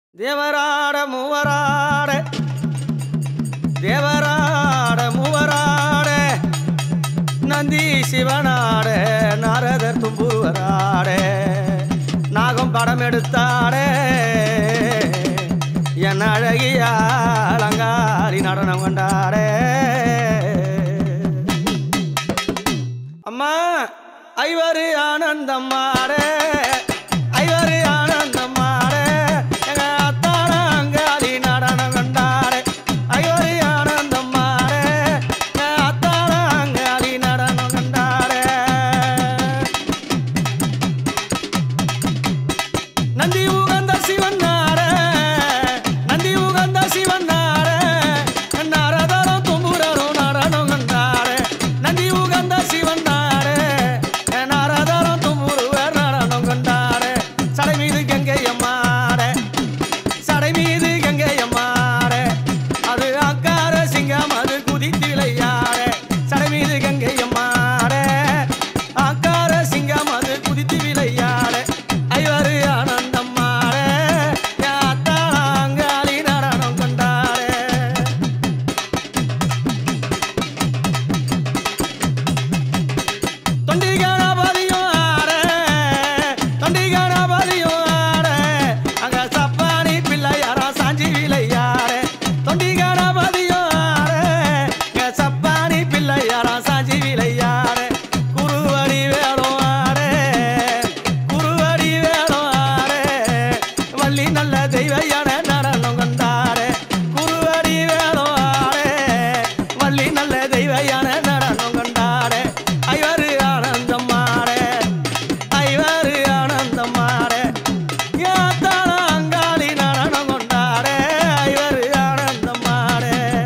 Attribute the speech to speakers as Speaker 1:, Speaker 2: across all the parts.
Speaker 1: தேவராட மூவராட தேவராட மூவராட நந்தி சிவனாட நாரதர் தும்புவராட நாகம் படம் எடுத்தாட என் அழகிய அலங்காரி நடனம் கொண்டாட அம்மா ஐவரு ஆனந்தம்மாட ஐவரு ஆனந்தம்மாட எங்க அத்தான அங்காளி நடனம் கண்டாட ஐவரு ஆனந்தம்மாட எங்க அத்தான அங்காளி நடனம் கண்டாட நந்தி உகந்த சிவன் நாட நந்தி உகந்த சிவன் நாட நாரதரம் தும்புரரும் நடனம் கண்டாட நந்தி உகந்த சிவன் நாட நாரதரம் தும்புருவர் நடனம் கண்டாட சடை மீது கங்கை அம்மாட சடை மீது கங்கை அம்மாட அது அக்கார சிங்கம் அது குதித்து விளையாட சடை மீது கங்கை அம்மாட அக்கார சிங்கம் அது குதித்து விளையாட ஐவரு ஆனந்தம் மாட யாத்தாங்காளி நடனம் கொண்டாட தொண்டி கணபதியும் ஆட தொண்டி கணபதியும் ஆட அங்க சப்பானி பிள்ளையாரா சாஞ்சி விளையாட தொண்டி கணபதியும் ஆட அங்க சப்பானி பிள்ளையாரா சாஞ்சி விளையாட குருவடி வேணும் ஆட குருவடி வேணும் ஆட வள்ளி நல்ல தெய்வையான நடனம் கொண்டாட குருவடி வேணும் ஆட வள்ளி நல்ல தெய்வையான நடனம் கொண்டாட ஐவரு ஆனந்தம் மாட ஐவரு ஆனந்தம் மாட யாத்தான அங்காளி நடனம் கொண்டாட ஐவரு ஆனந்தம் மாட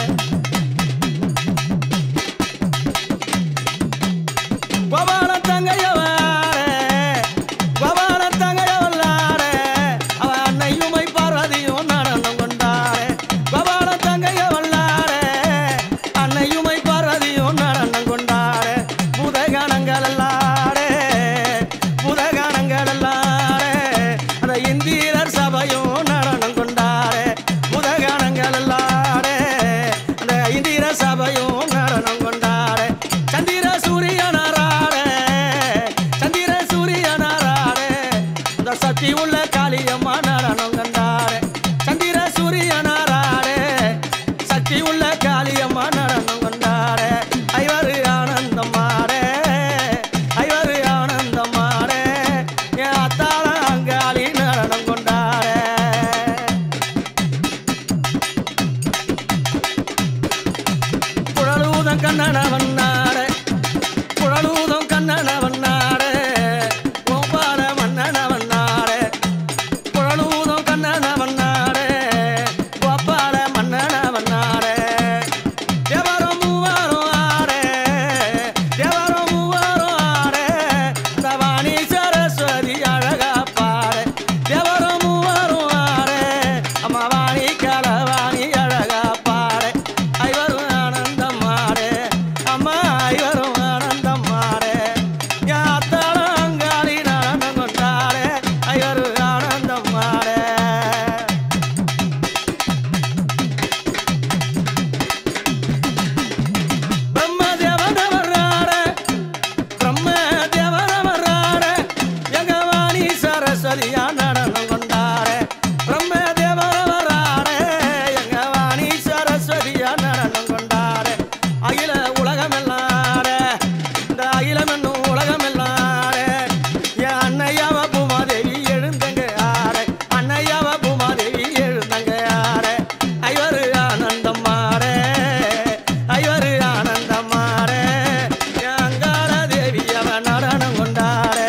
Speaker 1: கோபால தங்கையவாரே கோபால தங்கையவல்லாரே அவ அன்னையுமை பார்வதியும் நடனம் கொண்டாரே கோபால தங்கையவல்லாரே அன்னையுமை பார்வதியும் நடனம் கொண்டாரே புதகணங்கள் எல்லாரே புதகணங்கள் எல்லாரே அந்த இந்திரர் சபையும் நடனம் கொண்டாரே புதகணங்கள் எல்லாரே அந்த இந்திர சபையும் நடனம் கொண்டாரே சந்திர சூரியனாராடே சந்திர சூரியனாராடே அந்த சக்தி உள்ள காளியம்மா நடனம் கண்டாரே சந்திர சூரியனாராடே சக்தி உள்ள காளியம்மா நடனம் கொண்டாரே ஐவரு ஆனந்தம் மாடே ஐவரு ஆனந்தம் மாடே என் அத்தாள அங்காளி நடனம் கொண்டாரே குழலூதம் கண்ணனவன் நாடே குழலூதம் கண்ணனவன் நாடே கோபால மன்னனவன் நாடே குழலூதம் கண்ணனவன் நாடே கோபால மன்னனவன் நாடே தேவரம் மூவரும் ஆடே தேவரம் மூவரும் ஆடே தவாணி சரஸ்வதி அழகா பாடே தேவரம் மூவரும் ஆடே அம்மாவாணி கலவாணி அழகா பாடே ஐவரும் ஆனந்தம் மாடே அம்மா ஐவரும் ஆனந்தம் மாடே யாத்தாளங்காளி நடனம் கொண்டாடே ஐவரு ஆனந்தம் மாடே பிரம்மதேவன வர்றாரே பிரம்மதேவன வர்றாரே எங்க வாணி சரஸ்வதியா நடனம் கொண்டாரே பிரம்மதேவன வர்றாரே எங்க வாணி சரஸ்வதியா நடனம் கொண்டாரே அகில உலகமெல்லாரே இந்த அகிலம் என்னும் உலகமெல்லாரே என் அன்னையாவ பூமாதேவி எழுந்தங்க ஆரே அன்னையாவ பூமாதேவி எழுந்தங்க ஆரே ஐவரு ஆனந்தம் மாறே ஐவரு ஆனந்தம் மாறே என் அங்காள தேவி அவன் நடனம் கொண்டாரே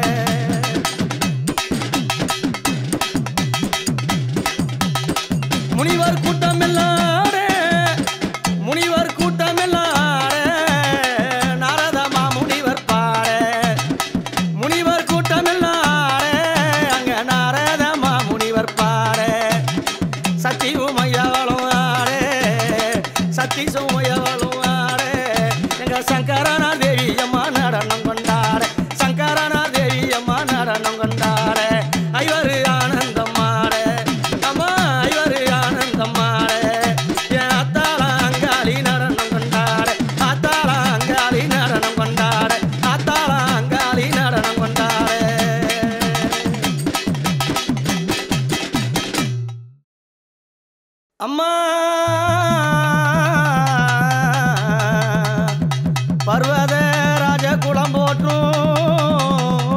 Speaker 1: முனிவர் கூட்டம் எல்லாரே முனிவர் கூட்டம் எல்லாரே நாரதமா முனிவர் பாடே முனிவர் கூட்டம் எல்லாரே அங்க நாரதமா முனிவர் பாடே சக்தி உமையவளும் ஆடே சக்தி சுமையவளும் ஆடே எங்க சங்கரனா தேவி அம்மா நடனம் கொண்டாடே சங்கரனா தேவி அம்மா நடனம் கொண்டாடே ஐவரு ஆனந்தம் மாடே அம்மா அம்மா பர்வத ராஜ குளம் போற்றும்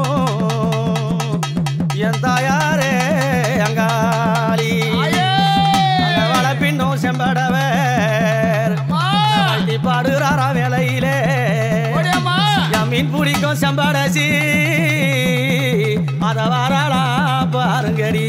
Speaker 1: என் தாயாரே அங்காளி அங்க வளப்பின்னும் செம்படவர் அள்ளி பாடுறாரா வேலையிலே என் மீன் பிடிக்கும் செம்படசி அத வரலா பாருங்கடி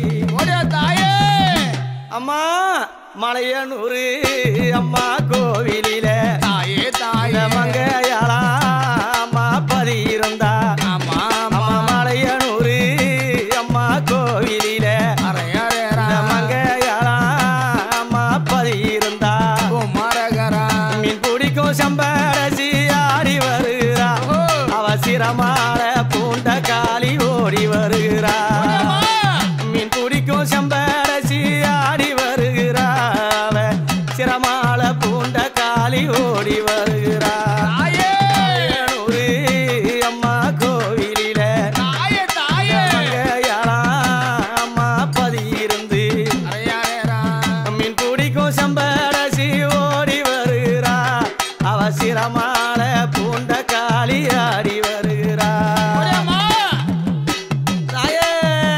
Speaker 1: அம்மா மலையனூரு அம்மா கோவிலில இந்த மங்கையாளா அம்மா பதி இருந்தா அம்மா மலையனூரு அம்மா கோவிலில இந்த மங்கையாளா அம்மா பதி இருந்தா மீன் பிடிக்கும் செம்பரசி ஆடி வருகிறா அவசிரமான பூண்ட காளி ஓடி வருகிறா மீன் பிடிக்கும் செம்பரசி ஆடி வருகிறா அவ சிரமால பூண்ட காளி ஓடி வருகிறா ஐயனூரு அம்மா கோவிலில மங்கையாளா அம்மா பதி இருந்து மீன் பிடிக்கும் செம்பரசி ஓடி வருகிறா அவசிரமான பூண்ட காளி ஆடி வருகிறா தாயே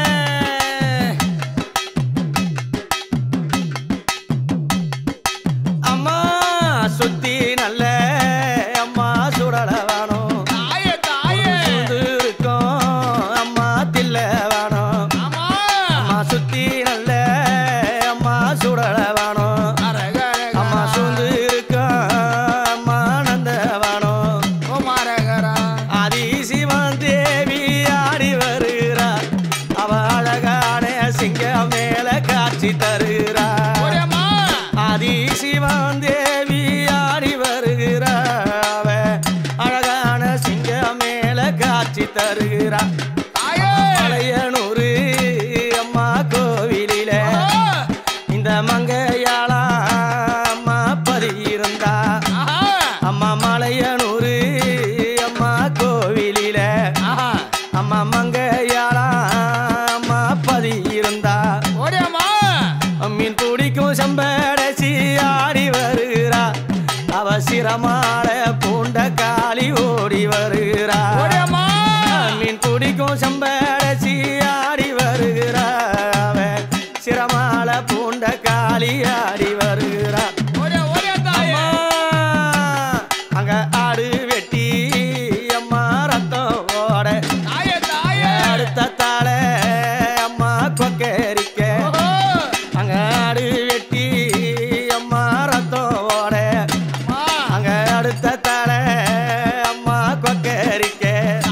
Speaker 1: அம்மா சுத்தி நல்ல அம்மா சுடல வேணும் சுந்து இருக்கும் அம்மா தில்ல வேணும் அம்மா சுத்தி நல்ல அம்மா சுடல வேணும் அம்மா சுந்து இருக்கும் அம்மா நந்த வேணும் ஆதி சிவன் தேவி ஆடி வருகிறா அவ அழகான சிங்கம் மேல காட்சி தருகிறா ஆதி சிவன் தேவி ஆடி வருகிறா அவ அழகான சிங்கம் மேல காட்சி தருகிறா மலையனூரு அம்மா கோவிலில இந்த மங்கையாளா அம்மா பதி இருந்தா அம்மா மலையனூரு அம்மா கோவிலில அம்மா மங்கையாளா அம்மா பதி இருந்தா மீன் பிடிக்கும் செம்படசி ஆடி வருகிறா அவசிரமான பூண்ட காளி ஓடி வருகிறா மீன் பிடிக்கும் செம்படசி ஆடி வருகிறா அவ சிரமால பூண்ட காளி ஆடி வருகிறா அம்மா, அங்க ஆடு வெட்டி அம்மா ரத்தம் ஓட அடுத்த தாள அம்மா கொக்கரிக்க அங்க ஆடு வெட்டி அம்மா ரத்தம் ஓட அங்க அடுத்த தாள அம்மா கொக்கரிக்க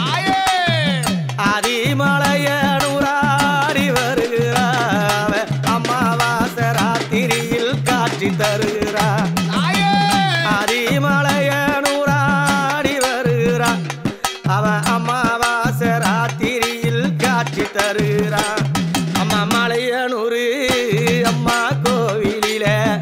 Speaker 1: ஆதிமலையனூராடி வருகிறாவ அம்மாவாச ராத்திரியில் காட்சி தருகிறா ஆதிமலையனூராடி வருகிறா அவ அம்மாவாச ராத்திரியில் காட்சி தருகிறா அம்மா மலையனூரு அம்மா கோவிலில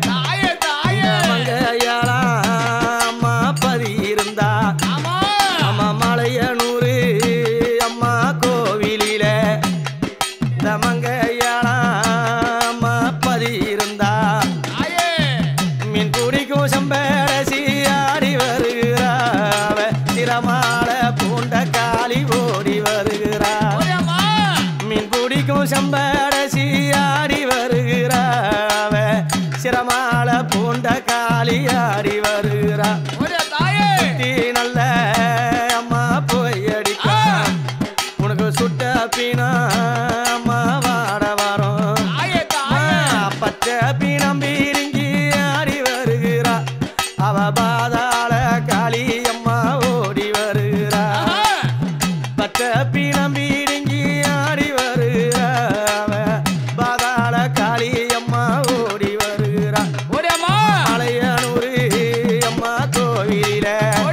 Speaker 1: மங்கையாளா அம்மா பதி இருந்தா அம்மா மலையனூரு அம்மா கோவிலில இந்த மங்கையாளா அம்மா பதி இருந்தா மீன் பிடிக்கும் செம்பரசி ஆடி வருகிறா அவ சிரமால பூண்ட காளி ஓடி வருகிறா மீன் பிடிக்கும் செம்பரசி ஆடி வருகிறா அவ சிரமால பூண்ட காளி ஆடி வருகிறா சுத்தி நல்ல அம்மா போய் அடிக்க உனக்கு சுட்ட பீனா அம்மா வாட வரோம் பச்சை பீனம் பீரிங்கி ஆடி வருகிறா அவ பாதாள காளி அம்மா ஓடி வருகிறா பச்சை பீனம் பீரிங்கி ஆடி வருகிறா அவ பாதாள காளி அம்மா ஓடி வருகிறா மலையனூரு அம்மா கோவில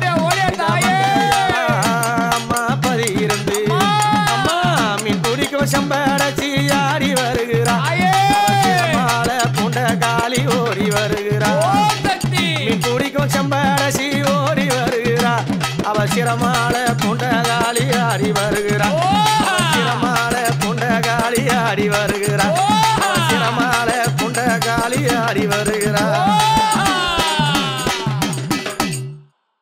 Speaker 1: அம்மா பதி இருந்து அம்மா மீன் பிடிக்கும் சம்படச்சி ஆடி வருகிறா மாலை பூண்ட காளி ஓடி வருகிறா மீன் பிடிக்கும் செம்பரசி ஓடி வருகிறா அவ சிரமால பூண்ட காளி ஆடி வருகிறா